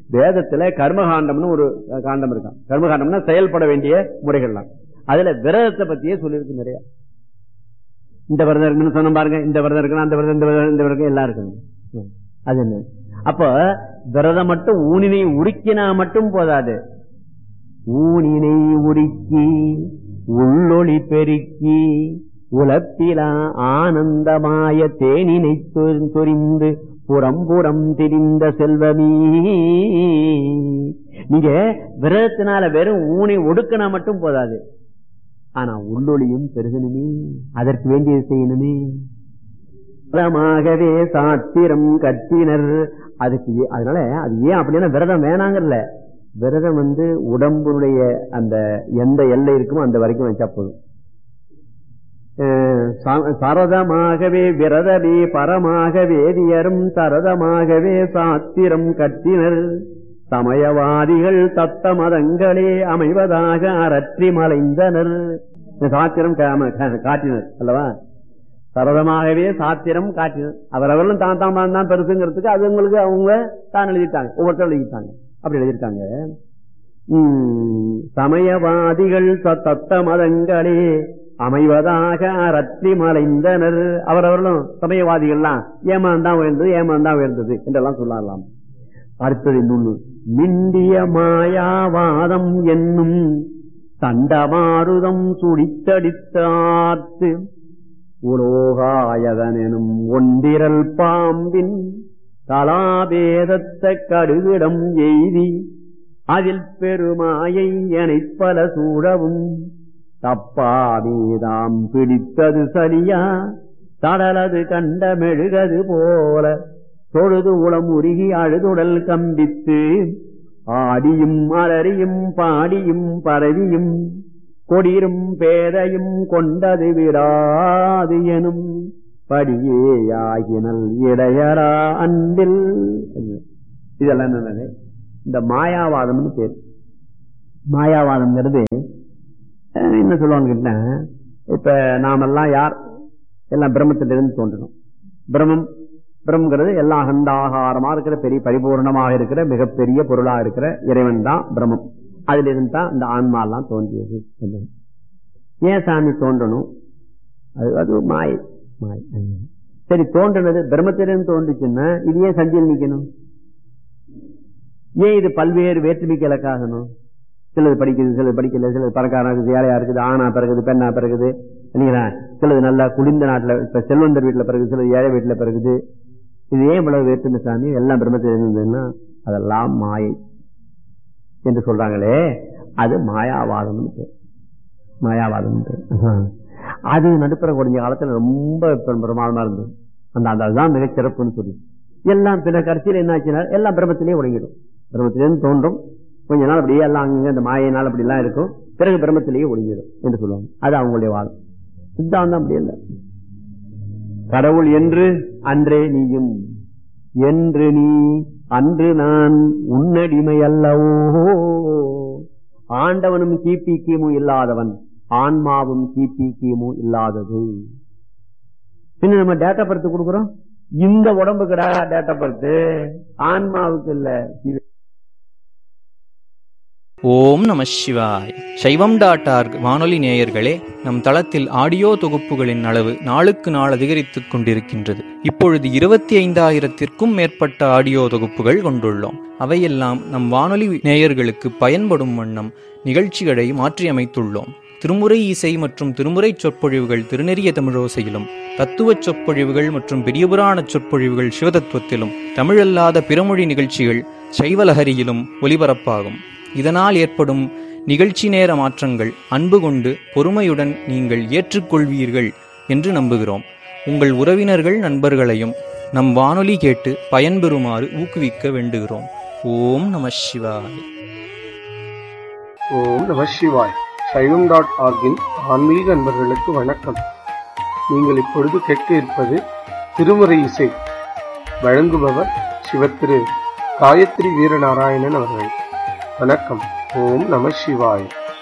வேதத்துல கர்மகாண்டம்னு ஒரு காண்டம் இருக்கான் கர்மகாண்டம்னா செயல்பட வேண்டிய முறைகள்லாம் அதுல விரதத்தை பத்தியே சொல்லியிருக்கு நிறைய இந்த விரதம் இருக்குன்னு சொன்ன பாருங்க இந்த விரதம் இருக்கணும் அந்த விரதம் இந்த விரதம் இந்த விரதம் எல்லாம் இருக்கணும் ம். அது என்ன அப்ப விரதம் மட்டும் ஊனினை உருக்கினா மட்டும் போதாது ஊனினை உருக்கி உள்ளொளி பெருக்கி உலப்பிலா ஆனந்தமாய தேனினை சொ- சொரிந்து புறம் புறம் திரிந்த செல்வமீ நீங்க விரதத்தினால வெறும் ஊனை ஒடுக்கினா மட்டும் போதாது ஆனா உள்ளொளியும் பெருகணுமே அதற்கு வேண்டியது செய்யணுமே விரதமாகவே சாத்திரம் கட்டினர் அதுக்கு ஏ- அதனால அது ஏன் அப்படின்னா விரதம் வேணாங்கல்ல விரதம் வந்து உடம்புடைய அந்த எந்த எல்லை இருக்குமோ அந்த வரைக்கும் வச்சா போதும் அஹ் ச- சரதமாகவே விரதமே பரமாக வேதியரும் சரதமாகவே சாத்திரம் கட்டினர் சமயவாதிகள் தத்த மதங்களே அமைவதாக அரற்றி மலைந்தனர் இந்த சாத்திரம் கா- கா- காட்டினர் அல்லவா சரதமாகவே சாத்திரம் காட்டினர் அவரவர்களும் தான் தான் தான் தான் பெருசுங்கிறதுக்கு அது உங்களுக்கு அவங்க தான் எழுதிட்டாங்க ஒவ்வொருத்தரும் எழுதிட்டாங்க அப்படி எழுதியிருக்காங்க உம், சமயவாதிகள் த- தத்த மதங்களே அமைவதாக அரற்றி மலைந்தனர் அவரவர்களும் சமயவாதிகள்லாம் ஏமாந்தான் உயர்ந்தது ஏமாந்தான் உயர்ந்தது என்றெல்லாம் சொல்லலாம் அடுத்தது இன்னொன்னு மிண்டிய மாயாவாதம் என்னும் தண்டமாருதம் சுடித்தடித்தார்த்து உலோகாயதனும் ஒன்றிரல் பாம்பின் கலாபேதத்த கடுகிடம் எய்தி அதில் பெருமாயை எனைப் பல சூழவும் தப்பாமீதாம் பிடித்தது சரியா தடலது கண்ட மெழுகது போல தொழுது உளம் உருகி அழுதுடல் கம்பித்து ஆடியும் அலறியும் பாடியும் பரவியும் கொடிரும் பேதையும் கொண்டது விடாது எனும் படியேயாகினல் இடையரா அன்பில் இதெல்லாம் என்னது இந்த மாயாவாதம்னு பேர் மாயாவாதம்ங்கிறது அஹ், என்ன சொல்லுவாங்க கேட்டா, இப்ப நாமெல்லாம் யார் எல்லாம் பிரம்மத்திலிருந்து தோன்றணும் பிரம்மம் பிரம்மங்கிறது எல்லா அகண்டாகாரமா இருக்கிற பெரிய பரிபூர்ணமாக இருக்கிற மிகப்பெரிய பொருளா இருக்கிற இறைவன் தான் பிரம்மம் அதுல இருந்து தான் இந்த ஆன்மா எல்லாம் தோன்றியது என்பது. ஏன் சாமி தோன்றணும் அது அது மாயை மாயை சரி தோன்றினது பிரம்மத்திலிருந்து தோன்றுச்சுன்னா இது ஏன் சந்தியில் நிக்கணும் ஏன் இது பல்வேறு வேற்றுமைக்கு இலக்காகணும் சிலது படிக்குது சிலது படிக்கல சிலது பணக்காரனா இருக்குது ஏழையா இருக்குது ஆணா பிறகுது பெண்ணா பிறகுது இல்லைங்களா சிலது நல்லா குளிர்ந்த நாட்டுல இப்ப செல்வந்தர் வீட்டுல பிறகுது சிலது ஏழை வீட்டுல பிறகுது இது ஏன் இவ்வளவு வேற்றுமை சாமி எல்லாம் பிரம்மத்தில் இருந்ததுன்னா அதெல்லாம் மாயை என்று சொல்றாங்களே அது மாயாவாதம் மாயாவாதம் அது நடுப்புற கொஞ்ச காலத்துல ரொம்ப பெரும் பிரமாதமா இருந்தது அந்த அந்த அதுதான் மிகச் சிறப்புன்னு சொல்லி எல்லாம் பின்ன கடைசியில் என்ன ஆச்சுன்னா எல்லாம் பிரம்மத்திலேயே ஒடுங்கிடும் பிரம்மத்திலேருந்து தோன்றும் கொஞ்ச நாள் அப்படியே எல்லாம் அங்க இந்த மாயினால் அப்படி எல்லாம் இருக்கும் பிறகு பிரம்மத்திலேயே ஒடுங்கிடும் என்று சொல்லுவாங்க அது அவங்களுடைய வாதம் சித்தாந்தம் அப்படி இல்லை கடவுள் என்று அன்றே நீயும் என்று நீ அன்று நான் உன்னடிமை அல்லவோ ஆண்டவனும் கிபி கிமு இல்லாதவன் ஆன்மாவும் கிபி கிமு இல்லாதது பின்ன நம்ம டேட்டா பர்த் கொடுக்குறோம் இந்த உடம்புக்குடா டேட்டா பர்த் ஆன்மாவுக்கு இல்ல இது ஓம் நம சிவாய் சைவம் டாட் ஆர்க் வானொலி நேயர்களே நம் தளத்தில் ஆடியோ தொகுப்புகளின் அளவு நாளுக்கு நாள் அதிகரித்துக் கொண்டிருக்கின்றது இப்பொழுது இருபத்தி ஐந்தாயிரத்திற்கும் மேற்பட்ட ஆடியோ தொகுப்புகள் கொண்டுள்ளோம் அவையெல்லாம் நம் வானொலி நேயர்களுக்கு பயன்படும் வண்ணம் நிகழ்ச்சிகளை மாற்றியமைத்துள்ளோம் திருமுறை இசை மற்றும் திருமுறை சொற்பொழிவுகள் திருநெறிய தமிழோசையிலும் தத்துவச் சொற்பொழிவுகள் மற்றும் பெரியபுராண சொற்பொழிவுகள் சிவதத்துவத்திலும் தமிழல்லாத பிறமொழி நிகழ்ச்சிகள் சைவலஹரியிலும் ஒலிபரப்பாகும் இதனால் ஏற்படும் நிகழ்ச்சி நேர மாற்றங்கள் அன்பு கொண்டு பொறுமையுடன் நீங்கள் ஏற்றுக்கொள்வீர்கள் என்று நம்புகிறோம் உங்கள் உறவினர்கள் நண்பர்களையும் நம் வானொலி கேட்டு பயன்பெறுமாறு ஊக்குவிக்க வேண்டுகிறோம் ஓம் நம சிவாய ஓம் நம சிவாய் சைவம் டாட் ஆர்கின் ஆன்மீக அன்பர்களுக்கு வணக்கம் நீங்கள் இப்பொழுது கேட்க இருப்பது திருமுறை இசை வழங்குபவர் சிவத்திரு காயத்ரி வீரநாராயணன் அவர்கள் வணக்கம் ஓம் நம சிவாய்